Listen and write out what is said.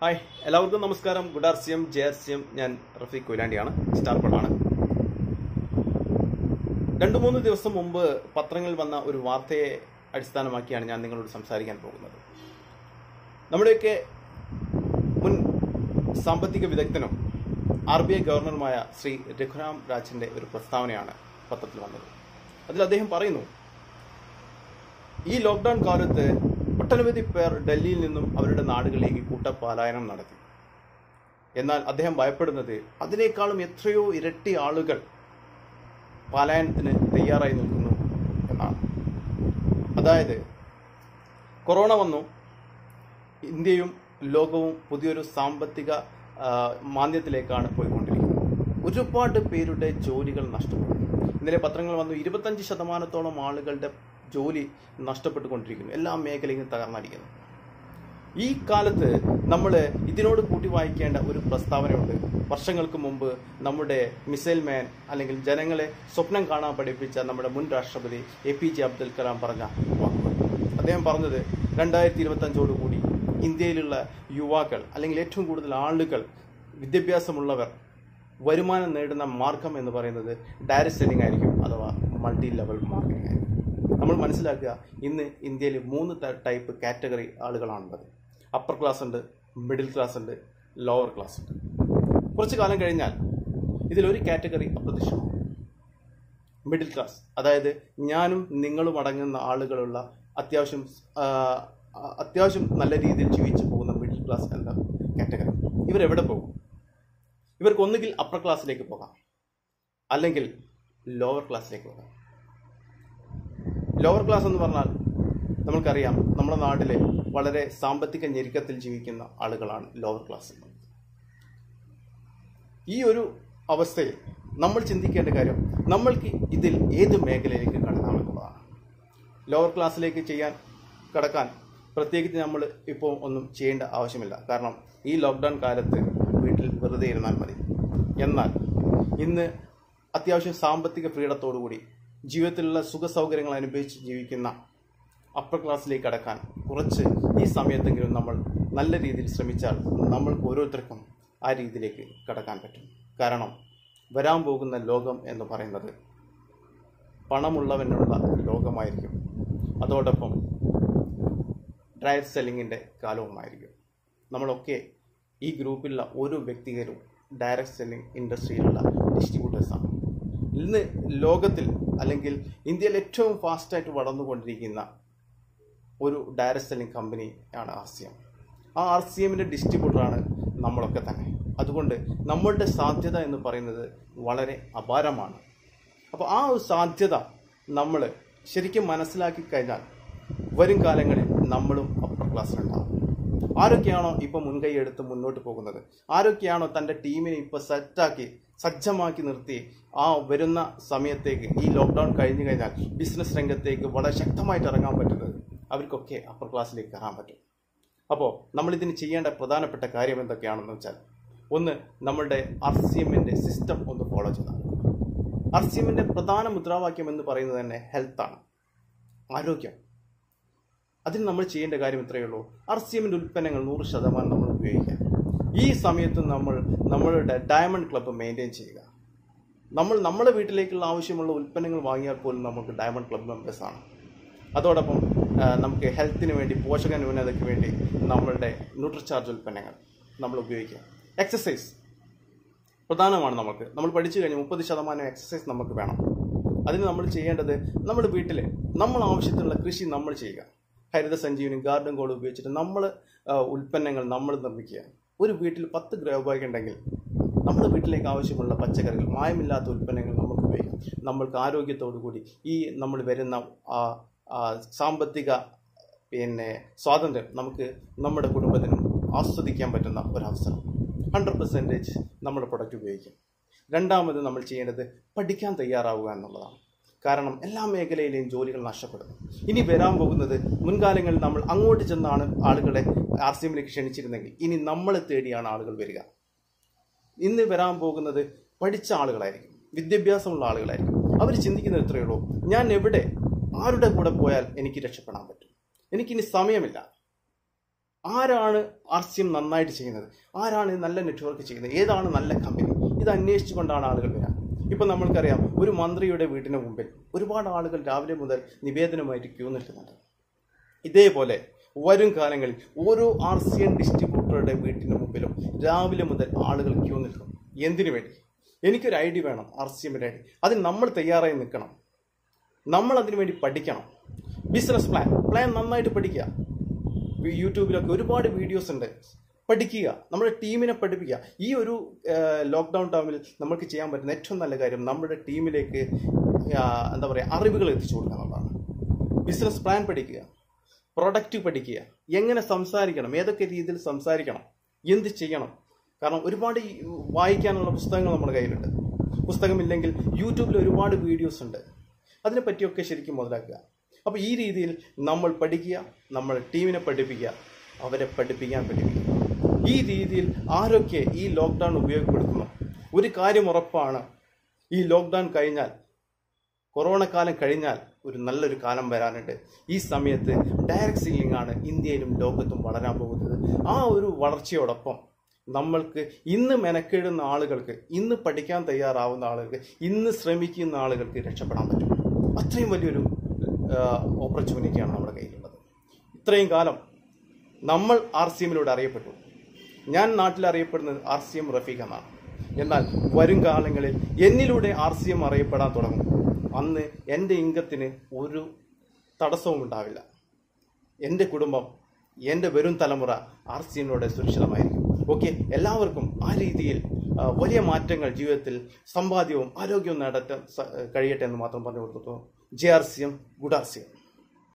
hi എല്ലാവർക്കും നമസ്കാരം good R C M J R C M ഞാൻ റഫീഖ് കൊയിലാണ്ടിയാണ് സ്റ്റാർ പളാണ് രണ്ടു മൂന്ന് ദിവസം മുമ്പ് പത്രങ്ങളിൽ വന്ന ഒരു വാർത്തയെ അടിസ്ഥാനമാക്കിയാണ് ഞാൻ നിങ്ങളോട് സംസാരിക്കാൻ പോകുന്നത് നമ്മുടെയൊക്കെ മുൻ സാമ്പത്തിക വിദഗ്ധനും ആർ ബി ഐ ഗവർണറുമായ ശ്രീ രഘുറാം രാജിന്റെ ഒരു പ്രസ്താവനയാണ് പത്രത്തിൽ വന്നത് അതിൽ അദ്ദേഹം പറയുന്നു ഈ ലോക്ക്ഡൌൺ കാലത്ത് ഒട്ടനവധി പേർ ഡൽഹിയിൽ നിന്നും അവരുടെ നാടുകളിലേക്ക് കൂട്ടപലായനം നടത്തി എന്നാൽ അദ്ദേഹം ഭയപ്പെടുന്നത് അതിനേക്കാളും എത്രയോ ഇരട്ടി ആളുകൾ പലായനത്തിന് തയ്യാറായി നിൽക്കുന്നു എന്നാണ് അതായത് കൊറോണ വന്നു ഇന്ത്യയും ലോകവും പുതിയൊരു സാമ്പത്തിക ആ, മാന്ദ്യത്തിലേക്കാണ് പോയിക്കൊണ്ടിരിക്കുന്നത് ഒരുപാട് പേരുടെ ജോലികൾ നഷ്ടപ്പെടുന്നു ഇന്നലെ പത്രങ്ങൾ വന്നു ഇരുപത്തഞ്ച് ശതമാനത്തോളം ആളുകളുടെ ജോലി നഷ്ടപ്പെട്ടുകൊണ്ടിരിക്കുന്നു എല്ലാ മേഖലയും തകർന്നടിക്കുന്നു ഈ കാലത്ത് നമ്മൾ ഇതിനോട് കൂട്ടി വായിക്കേണ്ട ഒരു പ്രസ്താവനയുണ്ട് വർഷങ്ങൾക്ക് മുമ്പ് നമ്മുടെ മിസൈൽ മാൻ അല്ലെങ്കിൽ ജനങ്ങളെ സ്വപ്നം കാണാൻ പഠിപ്പിച്ച നമ്മുടെ മുൻ രാഷ്ട്രപതി A P J Abdul Kalam പറഞ്ഞ വാക്കുകൾ അദ്ദേഹം പറഞ്ഞത് രണ്ടായിരത്തി ഇരുപത്തഞ്ചോടുകൂടി ഇന്ത്യയിലുള്ള യുവാക്കൾ അല്ലെങ്കിൽ ഏറ്റവും കൂടുതൽ ആളുകൾ വിദ്യാഭ്യാസമുള്ളവർ വരുമാനം നേടുന്ന മാർഗം എന്ന് പറയുന്നത് ഡയറക്റ്റ് സെല്ലിംഗ് ആയിരിക്കും അഥവാ മൾട്ടി ലെവൽ മാർക്കറ്റിംഗ് ആയിരിക്കും നമ്മൾ മനസ്സിലാക്കുക ഇന്ന് ഇന്ത്യയിൽ മൂന്ന് ത- ടൈപ്പ് കാറ്റഗറി ആളുകളാണുള്ളത് അപ്പർ ക്ലാസ് ഉണ്ട് മിഡിൽ ക്ലാസ് ഉണ്ട് ലോവർ ക്ലാസ് ഉണ്ട് കുറച്ച് കാലം കഴിഞ്ഞാൽ ഇതിലൊരു കാറ്റഗറി അപ്രത്യക്ഷമാവും മിഡിൽ ക്ലാസ് അതായത് ഞാനും നിങ്ങളും അടങ്ങുന്ന ആളുകളുള്ള അത്യാവശ്യം ആ, അത്യാവശ്യം നല്ല രീതിയിൽ ജീവിച്ചു പോകുന്ന മിഡിൽ ക്ലാസ് എന്ന കാറ്റഗറി ഇവരെവിടെ പോകും ഇവർക്ക് ഒന്നുകിൽ അപ്പർ ക്ലാസ്സിലേക്ക് പോകാം അല്ലെങ്കിൽ ലോവർ ക്ലാസ്സിലേക്ക് പോകാം ലോവർ ക്ലാസ് എന്ന് പറഞ്ഞാൽ നമുക്കറിയാം നമ്മുടെ നാട്ടിലെ വളരെ സാമ്പത്തിക ഞെരുക്കത്തിൽ ജീവിക്കുന്ന ആളുകളാണ് ലോവർ ക്ലാസ് എന്നുള്ളത് ഈ ഒരു അവസ്ഥയിൽ നമ്മൾ ചിന്തിക്കേണ്ട കാര്യം നമ്മൾക്ക് ഇതിൽ ഏത് മേഖലയിലേക്ക് കടക്കാമെന്നുള്ളതാണ് ലോവർ ക്ലാസ്സിലേക്ക് ചെയ്യാൻ കടക്കാൻ പ്രത്യേകിച്ച് നമ്മൾ ഇപ്പോൾ ഒന്നും ചെയ്യേണ്ട ആവശ്യമില്ല കാരണം ഈ ലോക്ക്ഡൗൺ കാലത്ത് വീട്ടിൽ വെറുതെ ഇരുന്നാൽ മതി എന്നാൽ ഇന്ന് അത്യാവശ്യം സാമ്പത്തിക ഫ്രീഡത്തോടുകൂടി ജീവിതത്തിലുള്ള സുഖ സൗകര്യങ്ങൾ അനുഭവിച്ച് ജീവിക്കുന്ന അപ്പർ ക്ലാസ്സിലേക്ക് കടക്കാൻ കുറച്ച് ഈ സമയത്തെങ്കിലും നമ്മൾ നല്ല രീതിയിൽ ശ്രമിച്ചാൽ നമ്മൾക്ക് ഓരോരുത്തർക്കും ആ രീതിയിലേക്ക് കടക്കാൻ പറ്റും കാരണം വരാൻ പോകുന്ന ലോകം എന്ന് പറയുന്നത് പണമുള്ളവനുള്ള ലോകമായിരിക്കും അതോടൊപ്പം ഡ്രൈവ് സെല്ലിങ്ങിൻ്റെ കാലവുമായിരിക്കും നമ്മളൊക്കെ ഈ ഗ്രൂപ്പിലുള്ള ഓരോ വ്യക്തികളും ഡയറക്റ്റ് സെല്ലിംഗ് ഇൻഡസ്ട്രിയിലുള്ള ഡിസ്ട്രിബ്യൂട്ടേഴ്സാണ് ഇന്ന് ലോകത്തിൽ അല്ലെങ്കിൽ ഇന്ത്യയിൽ ഏറ്റവും ഫാസ്റ്റായിട്ട് വളർന്നുകൊണ്ടിരിക്കുന്ന ഒരു ഡയറക്റ്റ് സെല്ലിംഗ് കമ്പനി ആണ് ആർ സി എം ആ ആർ സി എമ്മിൻ്റെ ഡിസ്ട്രിബ്യൂട്ടറാണ് നമ്മളൊക്കെ തന്നെ അതുകൊണ്ട് നമ്മളുടെ സാധ്യത എന്ന് പറയുന്നത് വളരെ അപാരമാണ് അപ്പോൾ ആ ഒരു സാധ്യത നമ്മൾ ശരിക്കും മനസ്സിലാക്കി കഴിഞ്ഞാൽ വരും കാലങ്ങളിൽ നമ്മളും അപ്പർ ക്ലാസ്സിലുണ്ടാവും ആരൊക്കെയാണോ ഇപ്പൊ മുൻകൈ എടുത്ത് മുന്നോട്ട് പോകുന്നത് ആരൊക്കെയാണോ തന്റെ ടീമിനെ ഇപ്പൊ സെറ്റാക്കി സജ്ജമാക്കി നിർത്തി ആ വരുന്ന സമയത്തേക്ക് ഈ ലോക്ക്ഡൌൺ കഴിഞ്ഞു കഴിഞ്ഞാൽ ബിസിനസ് രംഗത്തേക്ക് വളരെ ശക്തമായിട്ട് ഇറങ്ങാൻ പറ്റുന്നത് അവർക്കൊക്കെ അപ്പർ ക്ലാസ്സിലേക്ക് കയറാൻ പറ്റും അപ്പോൾ നമ്മൾ ഇതിന് ചെയ്യേണ്ട പ്രധാനപ്പെട്ട കാര്യം എന്തൊക്കെയാണെന്ന് വെച്ചാൽ ഒന്ന് നമ്മളുടെ ആർ സി എമ്മിന്റെ സിസ്റ്റം ഒന്ന് ഫോളോ ചെയ്താൽ ആർ സി എമ്മിന്റെ പ്രധാന മുദ്രാവാക്യം എന്ന് പറയുന്നത് തന്നെ ഹെൽത്താണ് ആരോഗ്യം അതിന് നമ്മൾ ചെയ്യേണ്ട കാര്യം ഇത്രയേ ഉള്ളൂ ആർ സി എമ്മിന്റെ ഉൽപ്പന്നങ്ങൾ നൂറ് ശതമാനം നമ്മൾ ഉപയോഗിക്കുക ഈ സമയത്ത് നമ്മൾ നമ്മളുടെ ഡയമണ്ട് ക്ലബ്ബ് മെയിൻറ്റെയിൻ ചെയ്യുക നമ്മൾ നമ്മുടെ വീട്ടിലേക്കുള്ള ആവശ്യമുള്ള ഉൽപ്പന്നങ്ങൾ വാങ്ങിയാൽ പോലും നമുക്ക് ഡയമണ്ട് ക്ലബ്ബ് മെമ്പേഴ്സാണ് അതോടൊപ്പം ആ, നമുക്ക് ഹെൽത്തിന് വേണ്ടി പോഷക ന്യൂനതയ്ക്ക് വേണ്ടി നമ്മളുടെ ന്യൂട്രിചാർജ് ഉൽപ്പന്നങ്ങൾ നമ്മൾ ഉപയോഗിക്കുക എക്സസൈസ് പ്രധാനമാണ് നമുക്ക് നമ്മൾ പഠിച്ചു കഴിഞ്ഞ് മുപ്പത് ശതമാനം എക്സസൈസ് നമുക്ക് വേണം അതിന് നമ്മൾ ചെയ്യേണ്ടത് നമ്മുടെ വീട്ടിൽ നമ്മൾ ആവശ്യത്തിനുള്ള കൃഷി നമ്മൾ ചെയ്യുക ഹരിത സഞ്ജീവനി ഗാർഡൻ കോഡ് ഉപയോഗിച്ചിട്ട് നമ്മൾ ഉൽപ്പന്നങ്ങൾ നമ്മൾ നിർമ്മിക്കുക ഒരു വീട്ടിൽ പത്ത് ഗ്രോ ബാഗ് ഉണ്ടെങ്കിൽ നമ്മുടെ വീട്ടിലേക്ക് ആവശ്യമുള്ള പച്ചക്കറികൾ മായമില്ലാത്ത ഉൽപ്പന്നങ്ങൾ നമുക്ക് ഉപയോഗിക്കാം നമ്മൾക്ക് ആരോഗ്യത്തോടു കൂടി ഈ നമ്മൾ വരുന്ന ആ, ആ, സാമ്പത്തിക പിന്നെ സ്വാതന്ത്ര്യം നമുക്ക് നമ്മുടെ കുടുംബത്തിനും ആസ്വദിക്കാൻ പറ്റുന്ന ഒരവസരം ഹൺഡ്രഡ് പെർസെൻറ്റേജ് നമ്മുടെ പ്രൊഡക്റ്റ് ഉപയോഗിക്കും രണ്ടാമത് നമ്മൾ ചെയ്യേണ്ടത് പഠിക്കാൻ തയ്യാറാവുക എന്നുള്ളതാണ് കാരണം എല്ലാ മേഖലയിലെയും ജോലികൾ നഷ്ടപ്പെടുന്നു ഇനി വരാൻ പോകുന്നത് മുൻകാലങ്ങളിൽ നമ്മൾ അങ്ങോട്ട് ചെന്നാണ് ആളുകളെ ആർ സി എമ്മിലേക്ക് ക്ഷണിച്ചിരുന്നെങ്കിൽ ഇനി നമ്മളെ തേടിയാണ് ആളുകൾ വരിക ഇന്ന് വരാൻ പോകുന്നത് പഠിച്ച ആളുകളായിരിക്കും വിദ്യാഭ്യാസമുള്ള ആളുകളായിരിക്കും അവർ ചിന്തിക്കുന്നത് ഇത്രയേ ഉള്ളൂ ഞാൻ എവിടെ ആരുടെ കൂടെ പോയാൽ എനിക്ക് രക്ഷപ്പെടാൻ പറ്റും എനിക്കിനി സമയമില്ല ആരാണ് ആർ സി എം നന്നായിട്ട് ചെയ്യുന്നത് ആരാണ് നല്ല നെറ്റ്വർക്ക് ചെയ്യുന്നത് ഏതാണ് നല്ല കമ്പനി ഇത് അന്വേഷിച്ചുകൊണ്ടാണ് ആളുകൾ വരിക ഇപ്പം നമ്മൾക്കറിയാം ഒരു മന്ത്രിയുടെ വീട്ടിന് മുമ്പിൽ ഒരുപാട് ആളുകൾ രാവിലെ മുതൽ നിവേദനമായിട്ട് ക്യൂ നിൽക്കുന്നുണ്ട് ഇതേപോലെ വരും കാലങ്ങളിൽ ഓരോ ആർ സി എൻ ഡിസ്ട്രിബ്യൂട്ടറുടെ വീട്ടിന് മുമ്പിലും രാവിലെ മുതൽ ആളുകൾ ക്യൂ നിൽക്കും എന്തിനു വേണ്ടി എനിക്കൊരു ഐ ഡി വേണം ആർ സി എമ്മിൻ്റെ ഐ ഡി അതിന് നമ്മൾ തയ്യാറായി നിൽക്കണം നമ്മൾ അതിനു വേണ്ടി പഠിക്കണം ബിസിനസ് പ്ലാൻ പ്ലാൻ നന്നായിട്ട് പഠിക്കുക യൂട്യൂബിലൊക്കെ ഒരുപാട് വീഡിയോസ് ഉണ്ട് പഠിക്കുക നമ്മുടെ ടീമിനെ പഠിപ്പിക്കുക ഈ ഒരു ലോക്ക്ഡൗൺ ടൈമിൽ നമുക്ക് ചെയ്യാൻ പറ്റുന്ന ഏറ്റവും നല്ല കാര്യം നമ്മുടെ ടീമിലേക്ക് ആ, എന്താ പറയുക അറിവുകൾ എത്തിച്ചു കൊടുക്കുക എന്നുള്ളതാണ് ബിസിനസ് പ്ലാൻ പഠിക്കുക പ്രൊഡക്റ്റ് പഠിക്കുക എങ്ങനെ സംസാരിക്കണം ഏതൊക്കെ രീതിയിൽ സംസാരിക്കണം എന്ത് ചെയ്യണം കാരണം ഒരുപാട് ഈ വായിക്കാനുള്ള പുസ്തകങ്ങൾ നമ്മുടെ കയ്യിലുണ്ട് പുസ്തകമില്ലെങ്കിൽ യൂട്യൂബിൽ ഒരുപാട് വീഡിയോസ് ഉണ്ട് അതിനെപ്പറ്റിയൊക്കെ ശരിക്കും മുതലാക്കുക അപ്പോൾ ഈ രീതിയിൽ നമ്മൾ പഠിക്കുക നമ്മൾ ടീമിനെ പഠിപ്പിക്കുക അവരെ പഠിപ്പിക്കാൻ പഠിപ്പിക്കുക ഈ രീതിയിൽ ആരൊക്കെ ഈ ലോക്ക്ഡൗൺ ഉപയോഗപ്പെടുത്തുന്നു ഒരു കാര്യം ഉറപ്പാണ് ഈ ലോക്ക്ഡൗൺ കഴിഞ്ഞാൽ കൊറോണ കാലം കഴിഞ്ഞാൽ ഒരു നല്ലൊരു കാലം വരാനുണ്ട് ഈ സമയത്ത് ഡയറക്റ്റ് സെല്ലിംഗ് ആണ് ഇന്ത്യയിലും ലോകത്തും വളരാൻ പോകുന്നത് ആ ഒരു വളർച്ചയോടൊപ്പം നമ്മൾക്ക് ഇന്ന് മെനക്കെടുന്ന ആളുകൾക്ക് ഇന്ന് പഠിക്കാൻ തയ്യാറാവുന്ന ആളുകൾക്ക് ഇന്ന് ശ്രമിക്കുന്ന ആളുകൾക്ക് രക്ഷപ്പെടാൻ പറ്റും അത്രയും വലിയൊരു ഓപ്പർച്യൂണിറ്റിയാണ് നമ്മുടെ കയ്യിലുള്ളത് ഇത്രയും കാലം നമ്മൾ ആർ സി എമ്മിലൂടെ അറിയപ്പെട്ടു ഞാൻ നാട്ടിൽ അറിയപ്പെടുന്നത് ആർ സി എം റഫീഖ് എന്നാണ് എന്നാൽ വരും കാലങ്ങളിൽ എന്നിലൂടെ ആർ സി എം അറിയപ്പെടാൻ തുടങ്ങും അന്ന് എൻ്റെ ഇംഗത്തിന് ഒരു തടസ്സവും ഉണ്ടാവില്ല എൻ്റെ കുടുംബം എൻ്റെ വരും തലമുറ ആർ സി എമ്മിലൂടെ സുരക്ഷിതമായിരിക്കും ഓക്കെ എല്ലാവർക്കും ആ രീതിയിൽ ആ, വലിയ മാറ്റങ്ങൾ ജീവിതത്തിൽ സമ്പാദ്യവും ആരോഗ്യവും നേടാൻ സ- കഴിയട്ടെ എന്ന് മാത്രം പറഞ്ഞു കൊടുത്തു J R C M good R C M